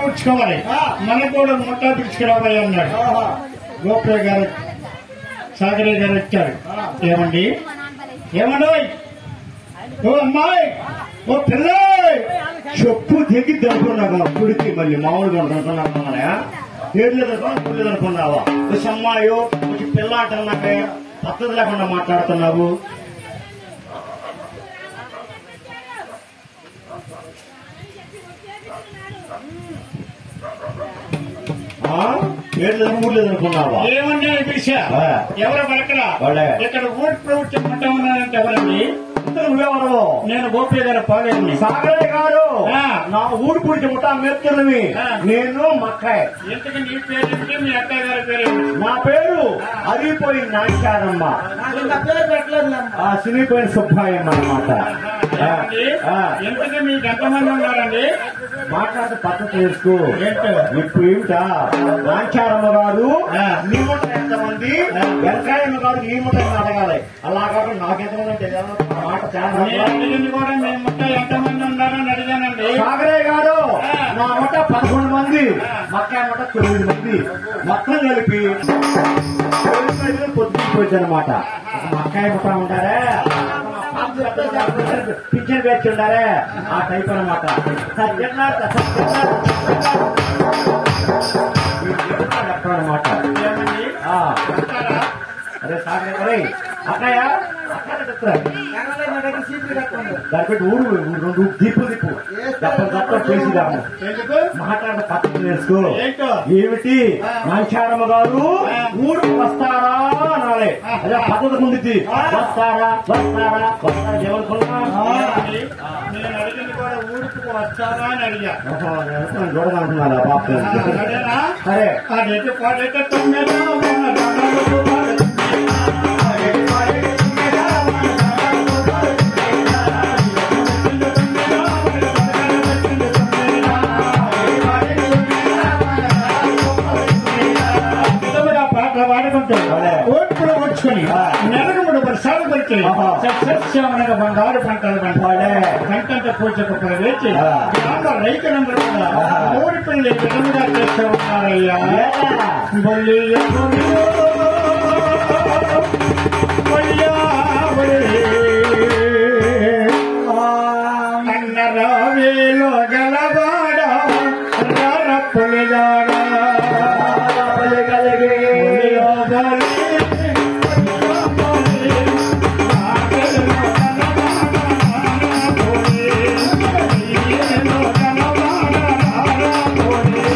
పుచ్చుకోవాలి మనకు కూడా ముట్టా పిలుచుకురావాలి అన్నాడు గోపయ్య గారు సాగరే గారు వచ్చారు ఏమండి ఏమండి ఓ అమ్మాయి ఓ పిల్ల చెప్పు దిగి దొరుకున్నావు అప్పుడికి మళ్ళీ మామూలుగా అనుకున్నావా ఏళ్ళు పుల్లు అనుకున్నావా వచ్చి అమ్మాయో వచ్చి పిల్ల అంటున్నాకే పద్ధతి లేకుండా మాట్లాడుతున్నావు ఆ? ఏళ్ళు ఊర్లేదు అనుకున్నావా ఏమన్నా పిలిచా ఆ. ఎవరు పలకరా వాళ్ళే. ఇక్కడ ఊరు ప్రభుత్వం చెప్పమంటా ఉన్నానంటే ఎవరండి ఇంతకు నువ్వెవరు నేను గోపయ్య గారి పాలేరుని సాగరే గారు ఆ. నా ఊరు పుడిచి ముఠా మెత్తులవి ఆ. నేను మక్కాయ్ ఇంతకు నీ పేరు ఏమిటి మీ అత్తయ్య గారి పేరు ఏమిటి? నా పేరు అరిపోయి నాచారమ్మ ఇంకా పేరు పెట్టలేదు ఆ సినిపోయిన సుబ్బాయమ్మ అన్నమాట ఆ, ఏమండి? ఆ. ఇంతకు మీకు ఎంతమంది ఉన్నారండి మాట్లాడితే పద్ధతి చేసుకో ఏంటో? ఇప్పుడు ఏమిటా నాచారమ్మ గారు ఆ. నీ ముఠ ఎంతమంది వెంకాయమ్మ గారు నీ ముఠ అని అడగాలి అలా కాకుండా నాకెంతమంది అంటే ఏదో ఆ మాట చాలా నేను అడిగింది కూడా మీ ముట్ట ఎంతమంది ఉన్నారని అడిగానండి సాగరే గారు ఆ. నా ముఠ పదకొండు మంది మక్కాయ ముఠ తొమ్మిది మంది మొత్తం కలిపి పొద్దుపోయింది అనమాట మక్కాయ ముఠ ఉంటారే పిక్చర్ వేచి ఉండారే ఆ టైప్ అనమాట అనమాట ఏమండి అరే సాగరే అరే అక్కయ్య అక్కయ్య చెప్తారు సీట్లు కట్టండి దాని పెట్టి ఊరు ఊరు రెండు దిప్పు దిప్పు దప్ప దప్ప చేసిదాము ఎందుకు మాట్లాడే పద్ధతి నేర్చుకో ఏంటో? ఏమిటి మంచారమ్మ గారు ఊరికి వస్తారా అనాలి అదే పద్ధతి ఉండిద్ది వస్తారా వస్తారా వస్తారా ఎవరుకున్నా ఏమండి? నేను అడిగింది కూడా ఊరికి వస్తారా అని అడిగా చూడమంటున్నారా పాప అదేనా సరే అదైతే పాడైతే తొమ్మిది పాటలు పాడుకుంటాడు అదే. ఓట్లు వచ్చుకొని ఆ. నెలకు మూడు వర్షాలు పెట్టి ఆహా. సస్యశ్యామనగా బంగారు పంటలు పంటాడే పంటంత పూజకు వేచి ఆ. గ్రామ రైతులందరూ కూడా ఆహా. ఊరి పిల్లలు విధంగా చేస్తూ ఉన్నారయ్యా బొల్లి బొల్లి, బొల్లియా బొల్లి. అన్న రావేలో గలవాడ రర పులిగాడ బొల్లియో బొల్లి, బొల్లియో బొల్లి. ఆకలిలో గలవాడ బొల్లి, బొల్లియో గలవాడ బొల్లి.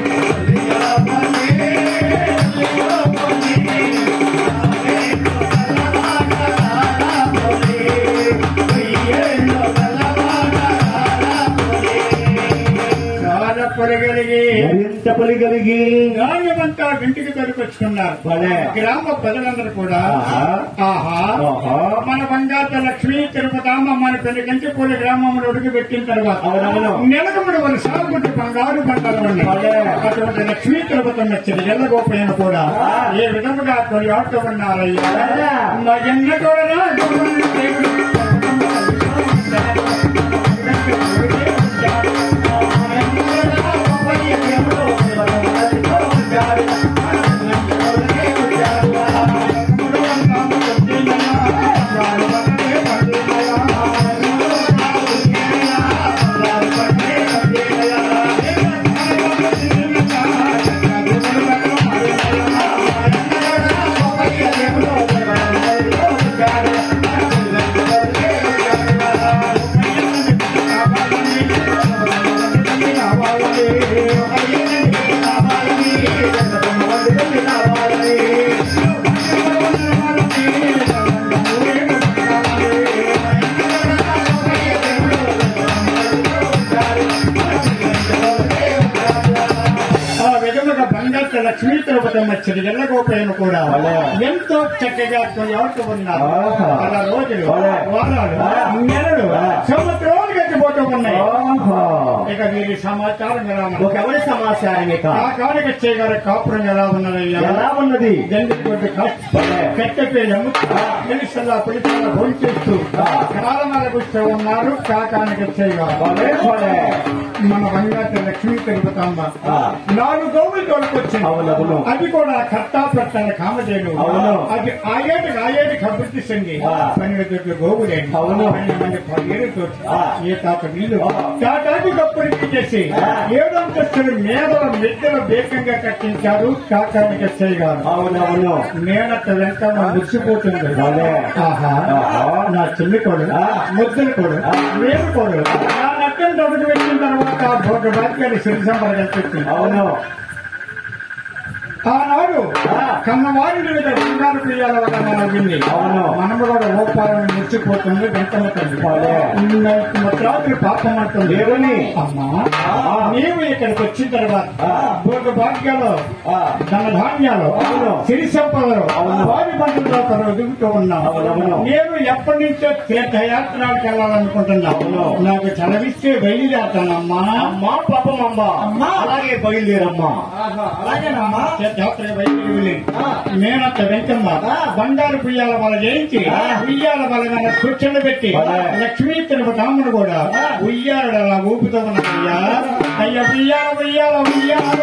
చాలా పొరగలిగి మరింత పలిగలిగి ధాన్యమంతా ఇంటికి తరుకొచ్చుకున్నారు భలే. గ్రామ ప్రజలందరూ కూడా ఆహా. ఆహా ఆహా. మన బంగారు లక్ష్మీ తిరుపతామ్మ మన పెళ్లి కంచిపూడి గ్రామంలో అడుగు పెట్టిన తర్వాత అవునవును. నెలకు మూడు వరకు సాగుకుంటూ బంగారు పంటలు ఉన్నాయి భలే. అటువంటి లక్ష్మీ తిరుపతం వచ్చింది ఎల్లగోపైన కూడా ఏ విధముగా కొనియాడుతూ ఉన్నారయ్యా భలే. మగన్న కూడా రాజు దేవుడు. ఆ విధముగా బంగారు లక్ష్మీ తిరుపతి వచ్చింది ఎల్లగోపైన కూడా భలే. ఎంతో చక్కగా ఎవరికి ఉన్నారు ఆహా. అలా రోజులు భలే. వారాలు ఆ. నెలలు ఆ. సంవత్సరాలు గట్టి వెళ్ళిపోతూ ఉన్నాయి ఓహో. ఇక వీరి సమాచారం ఎలా ఉన్నది? ఒక ఎవరి సమాచారం ఇక ఆ కాడికి చేయగల కాపురం ఎలా ఉన్నదయ్యా ఎలా ఉన్నది జల్లికొద్ది కట్టెపై తెలుసల్లా పిలిచాల భోంచేస్తూ కాలమాలకు వస్తూ ఉన్నారు కాకానికి చేయగల భలే, భలే. మన బంగారు లక్ష్మీ తిరుపతమ్మ ఆ. నాలుగు గోవులు తోడుకొచ్చింది అవునవును. అది కూడా కర్తా పెట్టాలి కామధేను అవును. అది ఆయేటి ఆయేటి అభివృద్ధి చెంది ఆ. పన్నెండు తోట్ల గోవులేండి అవును. పన్నెండు మంది పదిహేడు తోటి ఆ. ఏ తాత నీళ్లు ఆ. తాటాకు కప్పుడికి చేసి ఆ. ఏడంతస్తులు మేదల మిద్దెలు బేకంగా కట్టించారు కాకానికి చేయగారు అవునవును మేనత్త వెంట మురిసిపోతుంది భలే. ఆహా ఆహా. నా చెల్లి కొడు ఆ. ముద్దలు కొడు ఆ. నేను కొడు నా నట్టం తొడుగు పెట్టిన తర్వాత భోగ భాగ్యాన్ని సిరి సంపద అవును ఆనాడు ఆ. కన్నవారి మీద బంగారు ప్రియాల వల్ల మనం వింది అవును. మనము కూడా ఓపాలను ముచ్చిపోతుంది వెంటమవుతుంది భలే. రాత్రి పాపం అంటుంది ఏమని? అమ్మా ఆ. నీవు ఇక్కడికి వచ్చిన తర్వాత ఆ. భోగ భాగ్యాలు ఆ. ధన ధాన్యాలు అవును. సిరి సంపదలు అవును. వారి పంటలతో తను ఎదుగుతూ ఉన్నావు అవునవును. నేను ఎప్పటి నుంచో తీర్థయాత్రలకు వెళ్ళాలనుకుంటున్నావు అవును. నాకు చదివిస్తే బయలుదేరుతానమ్మా అమ్మా పాపం అమ్మా అమ్మా. అలాగే బయలుదేరమ్మా ఆహా, అలాగేనమ్మా తీర్థయాత్ర బయలుదేరి వెళ్ళి ఆ. మేనత్త వెంకమ్మ ఆ. బంగారు పుయ్యాల వల చేయించి ఆ. ఉయ్యాల వల మీద కూర్చొని పెట్టి భలే. లక్ష్మీ తిరుపతి రాముడు కూడా ఆ. ఉయ్యాడు అలా ఊపుతూ ఉన్నాయ్యా అయ్యా ఉయ్యాల ఉయ్యాల ఉయ్యాలు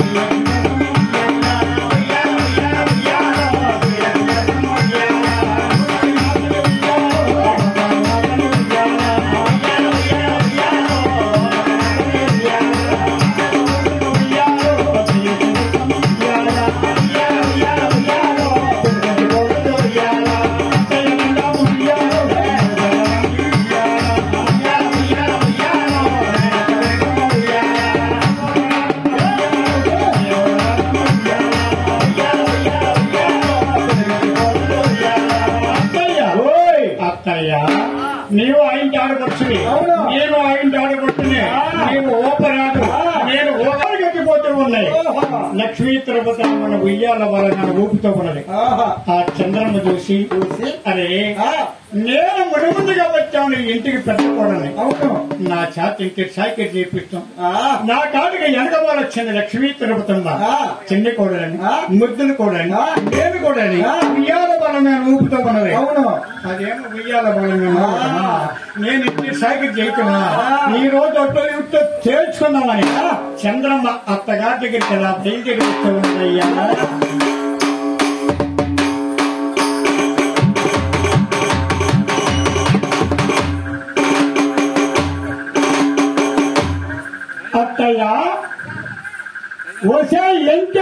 అత్తయ్య ఓయ్ అత్తయ్య నీవు ఆయన ఆడపడుచుని అవును. నేను ఆయన ఆడపడుచుని నీవు ఓపరాదు నేను ఓపరిగట్టిపోతూ ఉన్నాయి లక్ష్మీ తిరుపతి మన ఉయ్యాల వలన ఊపుతూ ఉన్నది ఆహా, ఆ చంద్రము చూసి చూసి అరే ఆ, నేను మునుముందుగా వచ్చాను ఈ ఇంటికి పెట్టకూడని అవును నా చేత ఇంటి సాకిట్ చేపిస్తాం ఆ, నా కాటికి వెనకబాలు వచ్చింది లక్ష్మీ తిరుపతమ్మ ఆ. చిన్ని కూడని ఆ. ముద్దులు కూడని ఆ. నేను కూడని ఆ. ఉయ్యాల బలమే ఊపుతూ ఉన్నది అవును అదేమో ఉయ్యాల బలమే నేను ఇంటి సాకిట్ చేయకున్నా ఆ. ఈ రోజు అటు ఇటు తేల్చుకుందామని చంద్రమ్మ అత్తగారి దగ్గరికి ఎలా బయలుదేరి వస్తూ ఉందయ్యా అత్తయ్య ఓసే ఎంత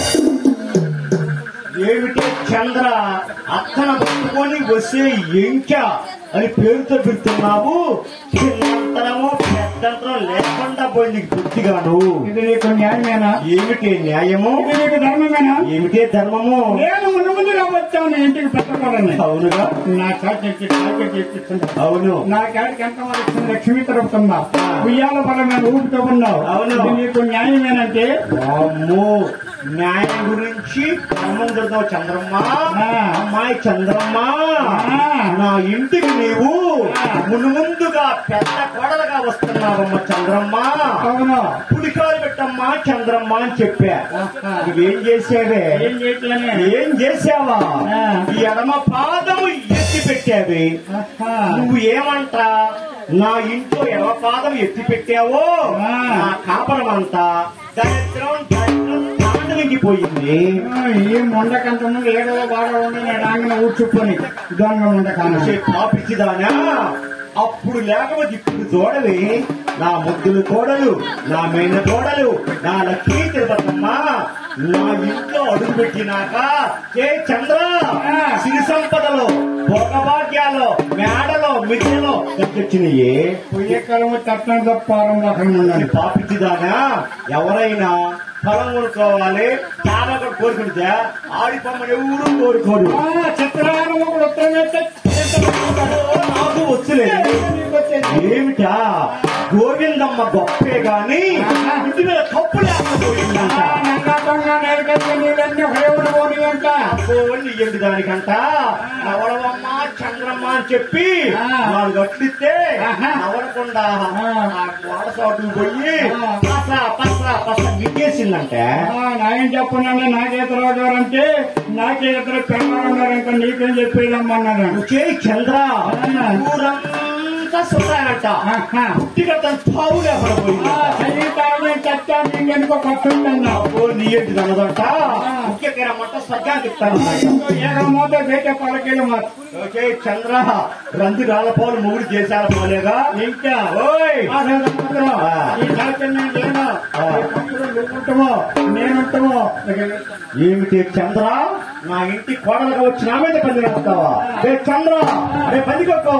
ఏమిటి చంద్ర అక్కన పట్టుకొని వస్తే ఎంక అని పేరుతో పెడుతున్నావు చిన్నంతరమో పెద్దంతరం లేకుండా పోయింది నీకు బుద్ధిగాను ఇది నీకు న్యాయమేనా ఏమిటి న్యాయము ఇది నీకు ధర్మమేనా ఏమిటి ధర్మము నేను ముందు ముందుగా వచ్చాను ఇంటికి పెట్టకూడని అవునుగా నా చాకి చాకి చేపిస్తుంది అవును నా కాడికి ఎంత వచ్చింది లక్ష్మీ తరుగుతుందా ఉయ్యాల బలం నేను ఊపుతూ ఉన్నావు అవును. ఇది నీకు న్యాయమేనంటే అమ్మో న్యాయం గురించి ధర్మం దొరుకుతావు చంద్రమ్మ ఆ. అమ్మాయి చంద్రమ్మ ఆ. నా ఇంటికి నీవు ఆ. మునుముందుగా పెద్ద కోడలుగా వస్తున్నావమ్మ చంద్రమ్మ అవును పుడికాలు పెట్టమ్మా చంద్రమ్మ అని చెప్పా ఆహా. నువ్వేం చేసావే ఏం చేయట్లేనే ఏం చేసావా ఆ. ఈ ఎడమ పాదము ఎత్తి పెట్టావి ఆహా. నువ్వు ఏమంట నా ఇంట్లో ఎడమ పాదం ఎత్తి పెట్టావో ఆ. నా కాపరం అంతా దరిద్రం దరిద్రం తాండవింగిపోయింది ఆ, ఈ ముండకంత ముందు ఏడవ బాగా ఉండి నేను ఆంగిన ఊడ్చుకొని దొంగ ముండకాను వచ్చే పాపిచ్చిదానా అప్పుడు లేకపోతే ఇప్పుడు చూడవి నా ముద్దులు కోడలు నా మేన కోడలు నా లక్కీ తిరుపతమ్మ నా ఇంట్లో అడుగు పెట్టినాక ఏ చంద్ర సిరి సంపదలో భోగభాగ్యాలు మేడలో మిద్దెలో తెచ్చినాయే పుయ్యకలము తట్టం తప్పారం ఒకటి ఉండాలి పాపిచ్చిదానా ఎవరైనా ఫలం కొనుక్కోవాలి చాలా కోరుకుంటే ఆడిపోమ్మని ఎవరు కోరుకోరు చిత్రాలు ఒకడు ఉత్తరం నాకు వచ్చలేదు ఏమిటా గోవిందమ్మ గొప్పే గాని ఇంటి మీద కప్పు లేకపోయిందంట నన్నతంగా నేర్కొచ్చి నీళ్ళన్నీ ఒకరేవుడు పోనీ అంట పోనీ ఏంటి దానికంట నవలవమ్మ చంద్రమ్మ అని చెప్పి ఆ. నాలుగు అట్లిస్తే ఆహా. నవలకుండా ఆ. ఆ గోడ సాటు పోయి ఆ. పస పస పస గిట్టేసిందంటే నాయన చెప్పనండి నాకేతరావు గారు అంటే నాకే ఇద్దరు పిల్లలు ఉన్నారు ఇంకా నీకేం చెప్పేదమ్మన్నారు ఒకే చంద్ర ఆ. ఊరంతా సుతానంట ఆహా. పుట్టిగట్ట పావు లేకుండా పోయింది చదివితారని చెప్తా నీకెందుకో ఖర్చు ఉందన్నా ఓ నీ ఏంటి దన్నదంట ముఖ్యంగా రమ్మంట సజ్జాకి ఇస్తాను ఏకమోతో బయట పలకీలు మాత్రం ఓకే చంద్ర రంది రాళ్ళపోలు మూడు చేశారు పోలేగా ఇంకా ఓయ్ ఆ సంవత్సరం ఆ. ఈ సంవత్సరం నేను లేను. ఆ. ఈ సంవత్సరం నువ్వుంటామో నేనుంటామో ఏమిటి చంద్ర నా ఇంటి కోడలుగా వచ్చి నా మీద పని రాస్తావా రే చంద్ర రే పని కొక్కో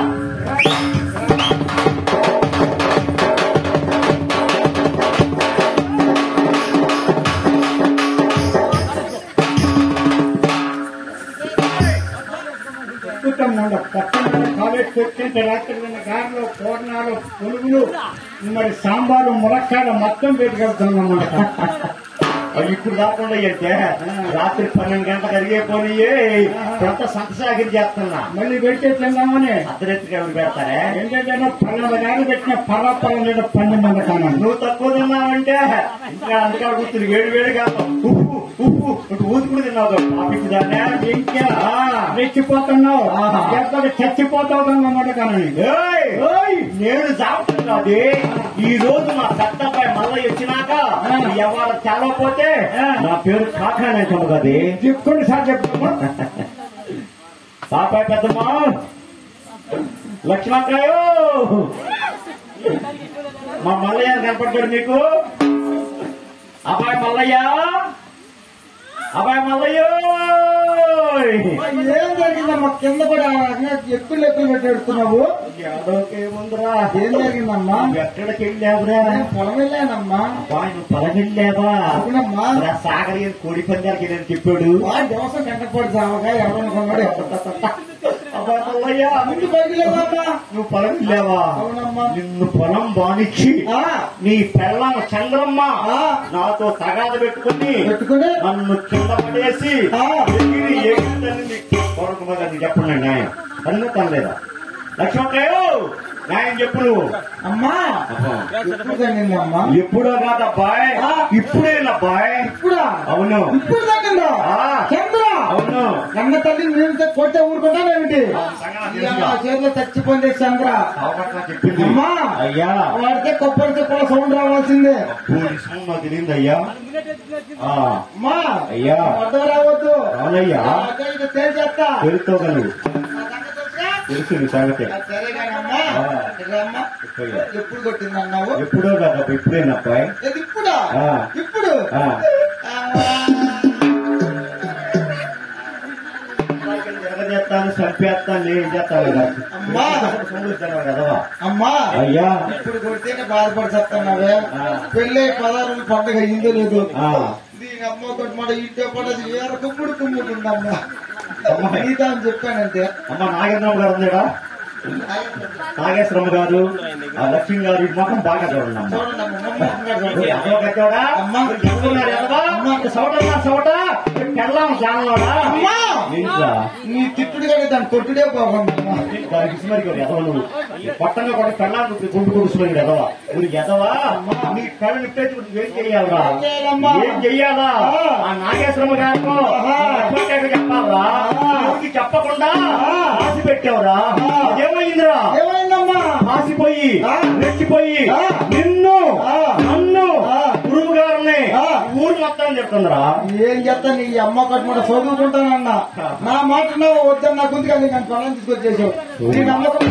అద్భుతం ఉండ పక్కన కాలేజ్ కూర్చుంటే రాత్రి నిన్న గారెలు పూర్ణాలు పులుగులు మరి సాంబారు ములక్కాయలు మొత్తం పెట్టుకెళ్తున్నామన్నమాట అవి ఇప్పుడు రాకుండా అయితే రాత్రి పన్నెండు గంటలకు అడిగే పోనీయే కొంత సంతసాగిరి చేస్తున్నా మళ్ళీ పెడితే తిందామని అర్ధరాత్రికి ఎవరు పెడతారే ఏంటంటే పన్నెండు గారు పెట్టిన పర్ర పర్ర లేదా పన్నెండు మంది కానండి నువ్వు తక్కువ తిన్నావంటే ఇంకా అందుకే కూర్చుని వేడి వేడిగా ఉప్పు ఉప్పు ఇటు ఊదుకుని తిన్నావు పాపికి దాన్ని ఇంకా ఆ. రెచ్చిపోతున్నావు ఆహా. ఎక్కడ చచ్చిపోతావు అన్నమాట కానండి ఏయ్! ఓయ్! నేను చావుతాను కాదు ఈ రోజు మా పెద్దపై మళ్ళీ వచ్చినాక ఆ. ఎవరు తెలవపోతే ఆ. నా పేరు కాకానే కది దిక్కుని సార్ చెప్తాము పాపాయ్ పెద్దమ్మా లక్ష్మణకాయో మా మల్లయ్య కనపడ్డాడు మీకు అబ్బాయి మల్లయ్య అబ్బాయి మల్లయ్యో ఏం జరిగిందమ్మా కింద పడి ఎక్కువ లెక్కలు పెట్టేడుతున్నావు ఏదోకేముందిరా ఏం జరిగిందమ్మా ఎక్కడికి వెళ్ళావురా నేను పొలం వెళ్ళానమ్మా అబ్బాయి నువ్వు పదకెళ్ళావా అవునమ్మా సాగర్ కోడి పందాలకి నేను చెప్పాడు వాడి దోశ కంటపడి సావగా ఎవరనుకున్నాడు అబ్బాయి మల్లయ్య ఇంటి బయటికి వెళ్ళామా నువ్వు పొలం వెళ్ళావా అవునమ్మా నిన్ను పొలం బానిచ్చి ఆ, నీ పెళ్ళం చంద్రమ్మ ఆ. నాతో తగాద పెట్టుకుని పెట్టుకుని నన్ను కింద పడేసి ఆ. ఎగిరి ఎగిరిదని నీకు కొడుకు మీద నీకు చెప్పండి న్యాయం అన్న తనలేదా లక్ష్మణయ్యో న్యాయం చెప్పు నువ్వు అమ్మా అబ్బా. ఎప్పుడు తగ్గిందమ్మా ఎప్పుడో కాదబ్బాయ్ ఆ. ఇప్పుడేనబ్బాయ్ ఇప్పుడా అవును ఇప్పుడు తగ్గిందా ఆ. చంద్ర అవును కన్న తల్లి నేను కొట్టే ఊరుకుంటానేమిటి సంగతి ఇలా తెలుసుగా. నా చేతిలో చచ్చిపోయింది చంద్ర అవగట్లా చెప్పింది అమ్మా. అయ్యా వాడితే కొబ్బరి చెప్పుల సౌండ్ రావాల్సిందే పోలీసు సౌండ్ నాకు తెలియదు అయ్యా ఆ, అమ్మా అయ్యా వద్ద రావద్దు అవునయ్యా అదే ఇక తేల్చేస్తా తెలుసుకోగలవు నా సంగతి తెలుసా? తెలుసు నీ సంగతి ఆ, సరేగానమ్మా ఆ. ఇదిగో అమ్మా ఇప్పుడే. ఎప్పుడు కొట్టిందన్నావు ఎప్పుడో కాదు ఇప్పుడేనబ్బాయి ఇది ఇప్పుడా ఆ. ఇప్పుడు ఆ. చేస్తాను చంపేస్తాను నేను చేస్తాను కదా అమ్మా. కదవా అమ్మా అయ్యా ఇప్పుడు కొడితేనే బాధపడి చెప్తున్నావే ఆ. పెళ్ళి పదహారు పండుగ అయిందో లేదు ఆ. దీని అమ్మ ఒకటి మాట ఇంటే పడదు ఏర కుమ్ముడు కుమ్ముకుందమ్మా అమ్మా. నీతా అని చెప్పానంటే అమ్మ నాగేంద్రమ్మ గారు ఉందేడా నాగేశ్వరమ్మ గారు ఆ లక్ష్మి గారు ఈ ముఖం బాగా చూడండి అమ్మ చూడండి అమ్మ, మొహం చూడండి. అదో కచ్చోడా? అమ్మా. ఎవరున్నారు ఎదవా? అమ్మా. సౌటన్నా సౌట పెళ్ళాం జానలోడా అమ్మా. ఏంట్రా? నీ తిట్టుడు కానీ దాని కొట్టుడే బాగుందమ్మా దానికి ఇసుమరికి ఒక ఎదవ నువ్వు పట్టంగా కూడా పెళ్ళాంటి గుండు కొడుచున్నాడు ఎదవ నువ్వు ఎదవా నీ కళ్ళు ఇప్పేసి నువ్వు ఏం చెయ్యాలరా ఏం చేయాలమ్మా? ఏం చెయ్యాలా ఆ. ఆ నాగేశ్వరమ్మ గారితో ఆహా. లక్ష్మణ్ చెప్పాలరా ఆ. నువ్వు చెప్పకుండా ఆ. ఆశ పెట్టావురా ఆ. ఏమైందిరా ఏమైందమ్మా ఆసిపోయి ఆ. రెచ్చిపోయి ఆ. నిన్ను ఆ. నన్ను ఆ. గురువు గారిని ఆ. ఊరు మొత్తం చెప్తుందిరా ఏం చేస్తా నీ అమ్మ కట్టుకుంట చదువుకుంటానన్నా నా మాట నువ్వు వద్దని నా గుంతుగా నీ నన్ను పొలం తీసుకొచ్చేసావు నీ నమ్మకం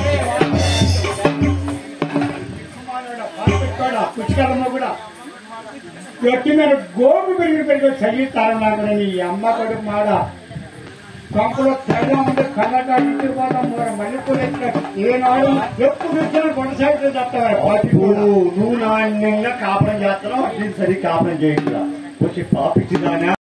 పుష్కరంలో కూడా ఎట్టి మీద గోగు పెరిగి పెరిగి చదివిస్తారు నాకు నీ అమ్మ కడుపు మాడ కొంపలో తేడా ఉంటే కన్నట ఇంటికి పోతాం మరి మళ్ళీ కూడా ఏనాడు ఎప్పుడు వచ్చినా కొనసాగితే చెప్తావా నువ్వు నువ్వు నాణ్యంగా కాపురం చేస్తున్నావు అట్లీస్ట్ సరి కాపురం చేయట్లా వచ్చి పాపిచ్చిదానా